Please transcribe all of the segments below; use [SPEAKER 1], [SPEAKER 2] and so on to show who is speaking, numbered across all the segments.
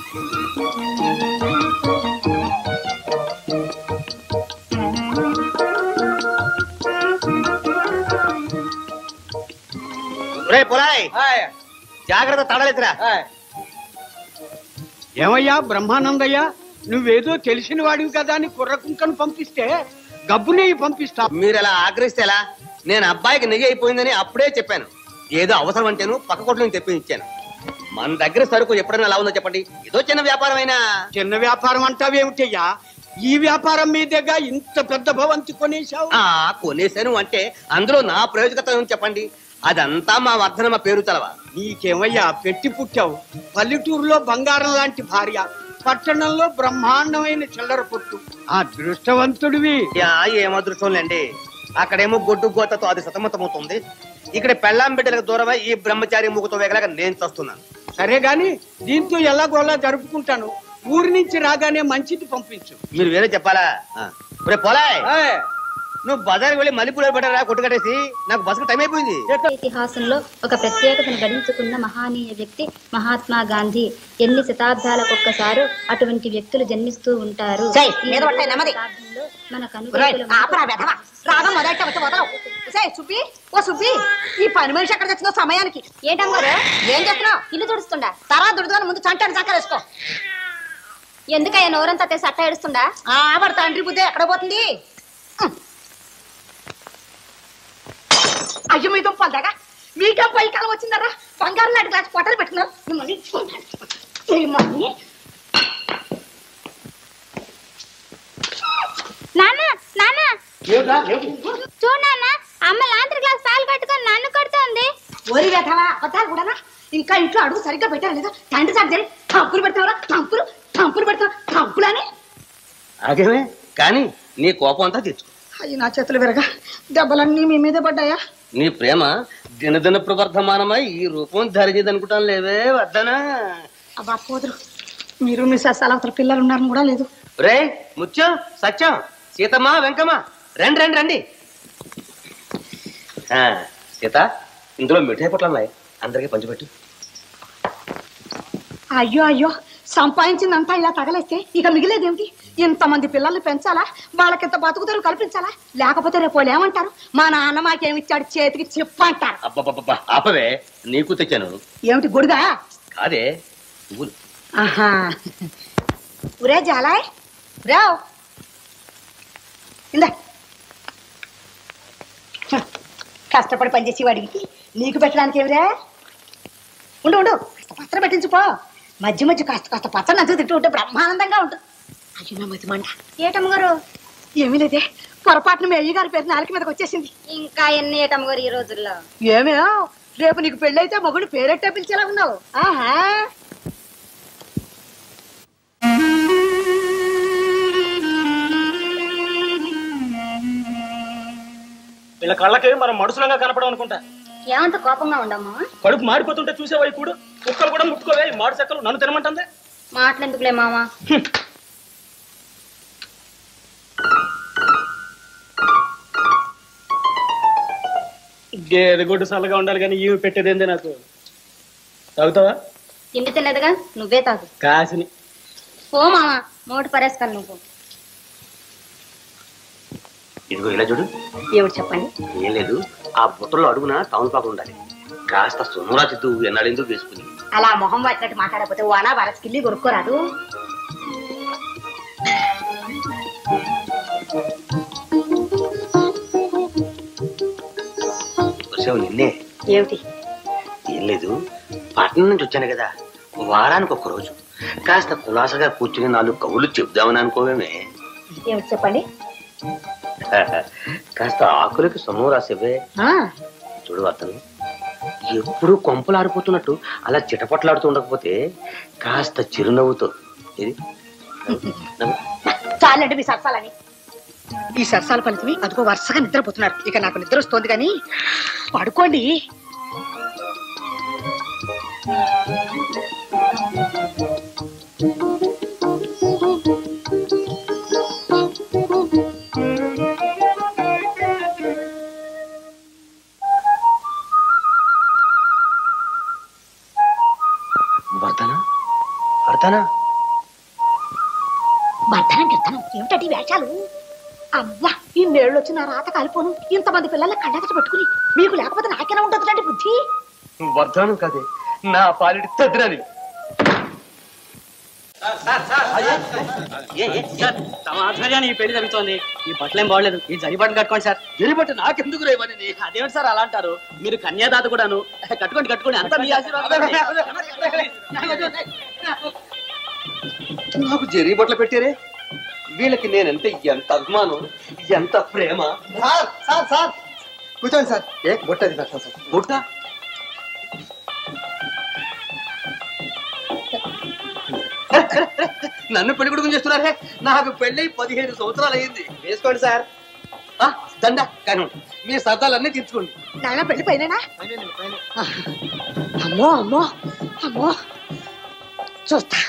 [SPEAKER 1] రే పొలాయ్ జాగ్రత్త తడలేదురా
[SPEAKER 2] ఏమయ్యా బ్రహ్మానందయ్య నువ్వేదో తెలిసిన వాడివి కదా అని కుర్ర కుంకను పంపిస్తే గబ్బు నెయ్యి పంపిస్తా
[SPEAKER 1] మీరు అలా ఆగ్రహిస్తే ఎలా నేను అబ్బాయికి నెయ్యి అయిపోయిందని అప్పుడే చెప్పాను ఏదో అవసరం అంటేను పక్క కొట్ల నుంచి తెప్పి ఇచ్చాను మన దగ్గర సరుకు ఎప్పుడైనా ఎలా ఉందో చెప్పండి ఏదో చిన్న వ్యాపారం అయినా
[SPEAKER 2] చిన్న వ్యాపారం అంటావేమిటయ్యా ఈ వ్యాపారం మీదేగా ఇంత పెద్ద భవంతి కొనేశావు
[SPEAKER 1] ఆ కొనేసాను అంటే అందులో నా ప్రయోజకత ఏమిటి చెప్పండి అదంతా మా వర్ధన మా పేరు తలవా
[SPEAKER 2] నీకేమయ్యా పెట్టి పుట్టావు పల్లెటూరులో బంగారం లాంటి భార్య పట్టణంలో బ్రహ్మాండమైన చిల్లర పొట్టు ఆ దృష్టవంతుడివి
[SPEAKER 1] యా ఏం అదృష్టం లేండి అక్కడేమో గొడ్డు గోతతో అది సతమతమవుతుంది ఇక్కడ పెళ్ళాం బిడ్డలకు దూరమై ఈ బ్రహ్మచారి ముఖతో వేగలేక నేను చస్తున్నాను
[SPEAKER 2] సరే గాని దీంతో ఎలాగోలా జరుపుకుంటాను ఊరి నుంచి రాగానే మంచిది పంపించు
[SPEAKER 1] మీరు వేరే చెప్పాలా రే పోలాయ్ నువ్వు బజార్కి వెళ్ళి మల్లెపూలు పెట్టరా కొట్టు కట్టేసి నాకు బస్సుకు టైం అయిపోయింది
[SPEAKER 3] ఇతిహాసంలో ఒక ప్రత్యేకతను గడించుకున్న మహానీయ వ్యక్తి మహాత్మా గాంధీ ఎన్ని శతాబ్దాలకొక్కసారు అటువంటి వ్యక్తులు జన్మిస్తూ ఉంటారు
[SPEAKER 4] చెయ్,
[SPEAKER 3] ఈ
[SPEAKER 4] మీద పడతాయి నెమ్మది.
[SPEAKER 3] శతాబ్దంలో మన
[SPEAKER 4] ఒరేయ్,
[SPEAKER 3] కనుగోలు
[SPEAKER 4] ఆపరా వెధవ. రాగం మొదలెట్ట వచ్చి వదలవు సే సుబ్బి ఓ సుబ్బి ఈ పని మనిషి ఎక్కడ తెచ్చిందో సమయానికి ఏంటమ్మారు ఏం చేస్తున్నావు ఇల్లు తుడుస్తుండా తర్వాత దుడుదని ముందు చంటాడు చక్కరేసుకో
[SPEAKER 3] ఎందుకయ్యా నోరంతా తెసి అట్ట ఏడుస్తుండా
[SPEAKER 4] ఆ మరి తండ్రి బుద్ధి ఎక్కడ పోతుంది ఉం. అయ్యో మీ దుంపలు దాకా మీకే పై కాలం వచ్చిందరా బంగారం లాంటి గ్లాస్ పొట్టలు పెట్టుకున్నారు మిమ్మల్ని మిమ్మల్ని
[SPEAKER 3] నాన్న నాన్న చూడు నాన్న అమ్మ లాంతర్ గ్లాస్ పాలు కట్టుకొని నన్ను కొడుతోంది
[SPEAKER 4] ఓరి వేటావా అబద్ధాలు కూడానా ఇంకా ఇంట్లో అడుగు సరిగ్గా పెట్టారు లేదా తండ్రి సర్జరీ తంపులు పెడతావరా తంపులు తంపులు పెడతావు తంపులని
[SPEAKER 1] ఆగేమే కానీ నీ కోపం అంతా తెచ్చుకో
[SPEAKER 4] అయ్యి నా చేతులు విరగా దెబ్బలన్నీ మీ మీదే పడ్డాయా
[SPEAKER 1] నీ ప్రేమ దినదిన ప్రవర్ధమానమై ఈ రూపం ధరిచేది అనుకుంటాను లేవే వద్దనా
[SPEAKER 4] అబ్బా పోదురు మీరు మీ ససాలవతల పిల్లలు ఉన్నారని కూడా లేదు
[SPEAKER 1] రే ముత్యం సత్యం సీతమ్మ వెంకమ్మ రండి రండి రండి ఆ, సీత ఇందులో మిఠాయి పొట్లు ఉన్నాయి అందరికీ పంచిపెట్టు
[SPEAKER 4] అయ్యో అయ్యో సంపాదించిందంతా ఇలా తగలేస్తే ఇక మిగిలేదేమిటి ఇంతమంది పిల్లల్ని పెంచాలా వాళ్ళకింత బతుకుతారు కల్పించాలా లేకపోతే రేపు వాళ్ళు ఏమంటారు మా నాన్న మాకేమిచ్చాడు చేతికి చెప్పంటారు
[SPEAKER 1] అబ్బబ్బబ్బా ఆపవే నీకు తెచ్చాను
[SPEAKER 4] ఏమిటి గుడిగా
[SPEAKER 1] కాదే పువ్వులు
[SPEAKER 4] ఆహా ఉరే జాలాయ్ రావ్ ఇందా హ, కష్టపడి పనిచేసి వాడికి నీకు పెట్టడానికి ఏమిరా ఉండు ఉండు కాస్త పచ్చడి పెట్టించుకో మధ్య మధ్య కాస్త కాస్త పచ్చడి నచ్చ తింటూ ఉంటే బ్రహ్మానందంగా ఉంటుంది అయ్యో నా మధ్య మంట
[SPEAKER 3] ఏటమ్మగారు
[SPEAKER 4] ఏమీ లేదే పొరపాటున మీ అయ్య గారి పేరు నాలుక మీదకి వచ్చేసింది
[SPEAKER 3] ఇంకా ఎన్ని ఏటమ్మగారు ఈ రోజుల్లో
[SPEAKER 4] ఏమే రేపు నీకు పెళ్ళైతే మొగుడు పేరెట్టే పిలిచేలా ఉన్నావు ఆహా
[SPEAKER 5] వీళ్ళ కళ్ళకి మనం మనుషులంగా కనపడం అనుకుంటా
[SPEAKER 3] ఏమంత కోపంగా ఉండమ్మా
[SPEAKER 5] కడుపు మాడిపోతుంటే చూసేవా ఇప్పుడు కుక్కలు కూడా ముట్టుకోవే ఈ మాడు చెక్కలు నన్ను తినమంటుంది
[SPEAKER 3] మాటలెందుకులే మామా
[SPEAKER 5] గేదె గొడ్డు చల్లగా ఉండాలి కానీ ఇవి పెట్టేదేంది నాకు తాగుతావా
[SPEAKER 3] తిండి తినదుగా నువ్వే తాగు
[SPEAKER 5] కాసిని
[SPEAKER 3] ఓ మామా మోటు పరేస్తాను నువ్వు
[SPEAKER 1] ఇదిగో ఇలా చూడు
[SPEAKER 4] ఏమిటి చెప్పండి
[SPEAKER 1] ఏం లేదు ఆ బుట్టలో అడుగున తమలపాకు ఉండాలి కాస్త సున్నరా తిద్దు ఎన్నాడెందుకు వేసుకుని
[SPEAKER 4] అలా మొహం పట్టినట్టు మాట్లాడకపోతే వానా వరస్కిల్లి కొనుక్కోరాదు
[SPEAKER 1] వచ్చావు నిన్నే
[SPEAKER 4] ఏమిటి
[SPEAKER 1] ఏం లేదు పట్నం నుంచి వచ్చాను కదా వారానికి ఒక రోజు కాస్త కులాసగా కూర్చుని నాలుగు కవులు చెప్దామని అనుకోవేమే
[SPEAKER 4] ఏమిటి చెప్పండి
[SPEAKER 1] కాస్త ఆకులకి సొమ్ము రాసేవే
[SPEAKER 4] ఆ,
[SPEAKER 1] చూడు అతను ఎప్పుడు కొంపలు ఆడిపోతున్నట్టు అలా చిటపట్లాడుతూ ఉండకపోతే కాస్త చిరునవ్వుతో ఇది నవ్వు.
[SPEAKER 4] చాలండి మీ సరసాలని ఈ సరసాల ఫలితమి అదిగో వరుసగా నిద్రపోతున్నారు ఇక నాకు నిద్ర వస్తోంది కానీ పడుకోండి
[SPEAKER 1] వర్ధన భర్తనా
[SPEAKER 4] భర్తనం గిర్తనం ఏమిటండి ఈ వేషాలు అవ్వా ఈ నేళ్ళు వచ్చి నా రాత కాలిపోను ఇంతమంది పిల్లల కండగట పెట్టుకుని మీకు లేకపోతే నాకేనా ఉంటుంది బుద్ధి
[SPEAKER 1] వర్ధనం కదే నా పాలిటి తద్దినని
[SPEAKER 5] తమ ఆధ్వర్యాన్ని ఈ పెళ్లి జరుగుతోంది ఈ బట్టలు ఏం బాగలేదు ఈ జరి బట్టలు కట్టుకోండి సార్
[SPEAKER 1] జరిబట్టి నాకెందుకు రేవని
[SPEAKER 5] అదేమిటి సార్ అలా అంటారు మీరు కన్యాదాత కూడాను కట్టుకోండి కట్టుకోండి అంతా మీ ఆశీర్వాదం
[SPEAKER 1] నాకు జరీ బట్టలు పెట్టారే వీళ్ళకి నేనంటే ఎంత అభిమానం ఎంత ప్రేమ
[SPEAKER 6] సార్ సార్ సార్ కూర్చోండి సార్ ఏ బొట్టది పెడతాను సార్
[SPEAKER 1] బుట్ట నన్ను పెళ్లి కొడుకుని చేస్తున్నారే నాకు పెళ్ళై పదిహేను సంవత్సరాలు అయింది వేసుకోండి సార్ ఆ, దండ కానీ మీ సరదాలన్నీ తీర్చుకోండి
[SPEAKER 4] నాయన పెళ్లి పైన అమ్మో అమ్మో అమ్మో చూస్తా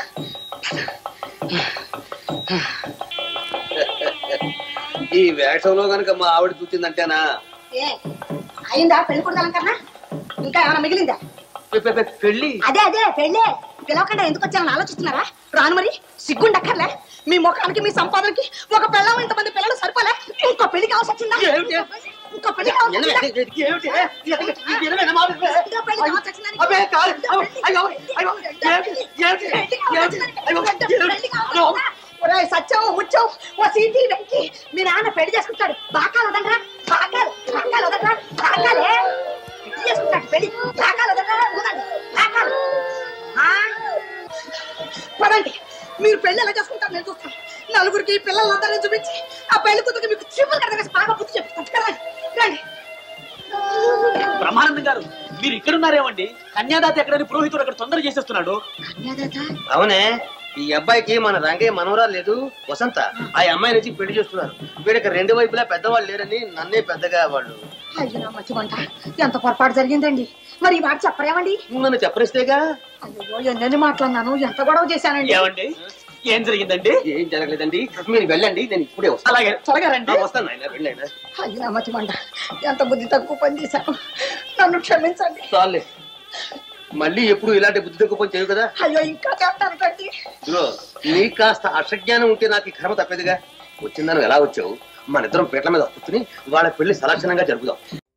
[SPEAKER 1] ఈ వేషంలో గనుక మా ఆవిడ చూసిందంటేనా
[SPEAKER 4] ఏ అయిందా పెళ్లి కొడదాం కన్నా ఇంకా ఏమైనా మిగిలిందా
[SPEAKER 1] పె- పె- పె- పెళ్ళి
[SPEAKER 4] అదే అదే పెళ్ళే పిలవకుండా ఎందుకు వచ్చానని ఆలోచిస్తున్నారా రాను మరి సిగ్గుండక్కర్లే మీ ముఖానికి మీ సంపాదనకి ఒక పిల్లం ఇంతమంది పిల్లలు సరిపోలే ఇంకో పెళ్లి కావాల్సి వచ్చిందా
[SPEAKER 1] ఏమిటి?
[SPEAKER 4] ఇంకో పెళ్లి కావాల్సి
[SPEAKER 1] ఎనభై-
[SPEAKER 4] వచ్చిందా?
[SPEAKER 1] ఏమిటి? ఎనభై- ఎనభై మాట వినవే?
[SPEAKER 4] ఇంకో పెళ్లి కావాల్సి వచ్చిందా నీకు?
[SPEAKER 1] అబ్బే, కాదు. అబ్బో,
[SPEAKER 4] పెళ్లి-
[SPEAKER 1] అయ్యో, అయ్యో, ఏమిటి? ఏమిటి?
[SPEAKER 4] పెళ్లి కావాల్సి
[SPEAKER 1] ఏమిటి?
[SPEAKER 4] వచ్చిందా?
[SPEAKER 1] అయ్యో,
[SPEAKER 4] పెళ్లి కావాల్సి వచ్చిందా? ఒరేయ్ సత్యం ముత్యం ఓ సీటీ వెంకి మీ నాన్న పెళ్లి చేసుకుంటాడు బాకాలు వదలరా బాకాలు బాకాలు వదలరా బాకాలే చేసుకుంటాడు పెళ్లి బాకాలు వదలరా వదండి బాకాలు ఆ? పదండి మీరు పెళ్లి ఎలా చేసుకుంటారు నేను చూస్తాను నలుగురికి పిల్లలందరినీ చూపించి ఆ పెళ్లి కూతురికి మీకు చిప్పులు కడగేసి బాగా బుద్ధి చెప్తాను కదండి రండి
[SPEAKER 5] బ్రహ్మానందం గారు మీరు ఇక్కడ ఉన్నారేమండి కన్యాదాత ఎక్కడని పురోహితుడు అక్కడ తొందర చేసేస్తున్నాడు
[SPEAKER 1] అవునే ఈ అబ్బాయికి మన రంగయ్య మనవరాలు లేదు వసంత ఆ అమ్మాయి నుంచి పెళ్లి చేస్తున్నారు వీడికి రెండు వైపులా పెద్దవాళ్ళు లేరని నన్నే పెద్దగా వాళ్ళు
[SPEAKER 4] అయ్యో నా మధ్య వంట ఎంత పొరపాటు జరిగిందండి మరి ఈ మాట చెప్పరేమండి
[SPEAKER 1] నువ్వు నన్ను చెప్పరిస్తేగా
[SPEAKER 4] అయ్యో ఎన్నెన్ని మాట్లాడినాను ఎంత గొడవ చేశానండి
[SPEAKER 5] ఏమండి ఏం జరిగిందండి
[SPEAKER 1] ఏం జరగలేదండి మీరు వెళ్ళండి నేను ఇప్పుడే వస్తాను
[SPEAKER 5] అలాగే త్వరగా రండి
[SPEAKER 1] ఆ, వస్తాను ఆయన వెళ్ళండి
[SPEAKER 4] అయ్యో నా మధ్య వంట ఎంత బుద్ధి తక్కువ పని చేశాను నన్ను క్షమించండి
[SPEAKER 1] చాలే మళ్ళీ ఎప్పుడు ఇలాంటి బుద్ధి తక్కువ పని చేయవు కదా
[SPEAKER 4] అయ్యో ఇంకా చేస్తాను కండి
[SPEAKER 1] ఇదిగో, నీకు కాస్త అసజ్ఞానం ఉంటే నాకు ఈ కర్మ తప్పేదిగా వచ్చిందని ఎలా వచ్చావు మన ఇద్దరం పీటల మీద కూర్చుని వాళ్ళ పెళ్లి సలక్షణంగా జరుపుదాం